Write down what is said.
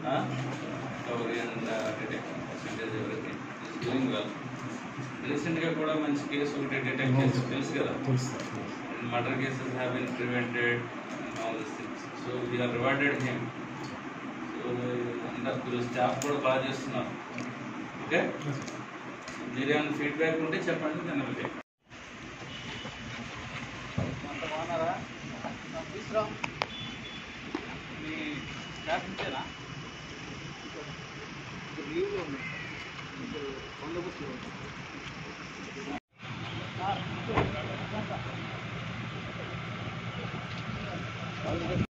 recovery and uh, detection percentage everything is doing well. రీసెంట్గా కూడా మంచి కేసు ఒకటి డిటెక్ట్ చేసి తెలుసు కదా murder cases have been prevented all this things so we are rewarded him so అందరు స్టాఫ్ కూడా బాగా చేస్తున్నారు ఓకే మీరు ఏమైనా ఫీడ్బ్యాక్ ఉంటే చెప్పండి దాన్ని బట్టి అంత బాగున్నారా తీసుకురా మీ స్టాఫ్ ఇచ్చారా లీవ్లో ఉన్నాయి బందోబస్తు